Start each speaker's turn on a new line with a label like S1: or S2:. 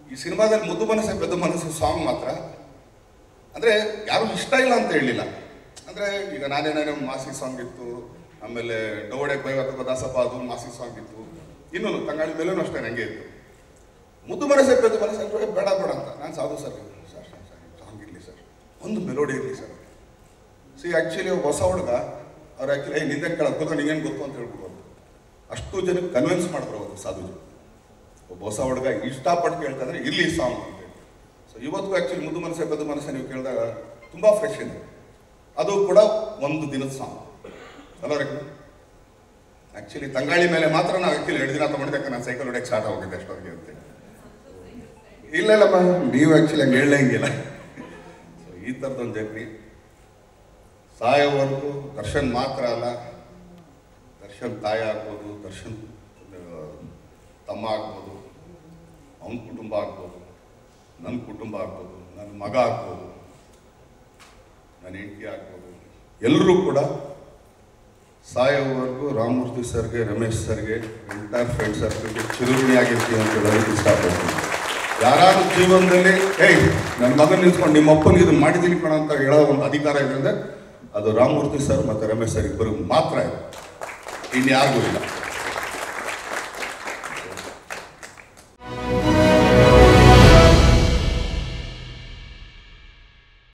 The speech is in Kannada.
S1: ಈ ಸಿನಿಮಾದಲ್ಲಿ ಮುದ್ದು ಮನಸ್ಸು ಪೆದ್ದು ಮನಸ್ಸು ಸಾಂಗ್ ಮಾತ್ರ ಅಂದರೆ ಯಾರು ಇಷ್ಟ ಇಲ್ಲ ಅಂತ ಹೇಳಿಲ್ಲ ಅಂದರೆ ಈಗ ನಾನೇನೇ ಮಾಸಿ ಸಾಂಗ್ ಇತ್ತು ಆಮೇಲೆ ಡೋಡೆ ಬೈವತ್ತ ದಾಸಪ್ಪ ಅದು ಮಾಸಿ ಸಾಂಗ್ ಇತ್ತು ಇನ್ನೊಂದು ತಂಗಾಳಿ ಮೇಲೂ ಅಷ್ಟೇ ನನಗೆ ಇತ್ತು ಮುದ್ದು ಮನಸ್ಸೆ ಪೆದ್ದು ಮನಸ್ಸು ಅಂದ್ರೆ ಬೇಡ ಬೇಡ ಅಂತ ನಾನು Sadhu sir sir sir sir song ಇರಲಿ ಸರ್ ಒಂದು ಮೆಲೋಡಿ ಇರಲಿ ಸರ್ ಸಿ ಆ್ಯಕ್ಚುಲಿ ಹೊಸ ಹುಡುಗ ಅವ್ರು ಆ್ಯಕ್ಚುಲಿ ಏ ನಿಂದೆ ಕೇಳೋದು ಗೊತ್ತಾ ನಿಂಗೇನು ಗೊತ್ತು ಅಂತ ಹೇಳ್ಬಿಡ್ಬೋದು ಅಷ್ಟು ಜನಕ್ಕೆ ಕನ್ವಿನ್ಸ್ ಮಾಡಿದ್ರು ಅವರು ಸಾಧುಜಿ ಒಬ್ಬ ಹೊಸ ಹುಡುಗ ಇಷ್ಟಪಟ್ಟು ಕೇಳ್ತಂದ್ರೆ ಇರ್ಲಿ ಸಾಂಗ್ ಅಂತೇಳಿ ಸೊ ಇವತ್ತಿಗೂ ಆ್ಯಕ್ಚುಲಿ ಮುದ್ದು ಮನಸ್ಸೆ ಪೆದ್ದು ಮನಸ್ಸೆ ನೀವು ಕೇಳಿದಾಗ ತುಂಬ ಫ್ರೆಶ್ ಇದೆ ಅದು ಕೂಡ ಒಂದು ದಿನದ ಸಾಂಗ್ ಅಲ್ಲ ರೀ ಆ್ಯಕ್ಚುಲಿ ತಂಗಾಳಿ ಮೇಲೆ ಮಾತ್ರ ನಾವು ಆ್ಯಕ್ಚುಲಿ ಎರಡು ದಿನ ತೊಗೊಂಡಿದ್ದಕ್ಕೆ ನಾನು ಸೈಕಲ್ ಹೊಡೆಯಕ್ಕೆ ಸ್ಟಾರ್ಟ್ ಹೋಗಿದ್ದೆ ಅಷ್ಟೊತ್ತಿಗೆ ಅಂತೇಳಿ ಇಲ್ಲ ಇಲ್ಲಮ್ಮ ನೀವು ಆ್ಯಕ್ಚುಲಿ ಹಂಗೆ ಹೇಳಂಗಿಲ್ಲ ಸೊ ಈ ಥರದೊಂದು ಜರ್ನಿ ಸಾಯೋವರೆಗೂ ದರ್ಶನ್ ಮಾತ್ರ ಅಲ್ಲ ದರ್ಶನ್ ತಾಯಿ ಆಗ್ಬೋದು ದರ್ಶನ್ ಆ, ತಮ್ಮ ಆಗ್ಬೋದು ಅವನ ಕುಟುಂಬ ಆಗ್ಬೋದು ನನ್ನ ಕುಟುಂಬ ಆಗ್ಬೋದು ನನ್ನ ಮಗ ಆಗ್ಬೋದು ನನ್ನ ಹೆಂಡತಿ ಆಗ್ಬೋದು ಎಲ್ಲರೂ ಕೂಡ ಸಾಯೋವರೆಗೂ ರಾಮಮೂರ್ತಿ ಸರ್ಗೆ ರಮೇಶ್ ಸರ್ಗೆ ಎಂಟೈರ್ ಫ್ರೆಂಡ್ ಸರ್ಕಲ್ಗೆ ಚಿರುಗುಣಿಯಾಗಿರ್ತೀವಿ ಅಂತ ಹೇಳೋದಕ್ಕೆ ಇಷ್ಟಪಡ್ತೀನಿ ಯಾರಾದ್ರೂ ಜೀವನದಲ್ಲಿ ಏಯ್ ನನ್ನ ಮಗನ ನಿಂತ್ಕೊಂಡು ನಿಮ್ಮ ಅಪ್ಪನಿಗೆ ಇದನ್ನು ಮಾಡಿದ್ದೀನಿ ಕಣ ಅಂತ ಹೇಳೋ ಒಂದು ಅಧಿಕಾರ ಇದೆ ಅಂದರೆ ಅದು ರಾಮಮೂರ್ತಿ ಸರ್ ಮತ್ತು ರಮೇಶ್ ಸರ್ ಇಬ್ಬರು ಮಾತ್ರ ಇದೆ ಇನ್ಯಾರಿಗೂ ಇಲ್ಲ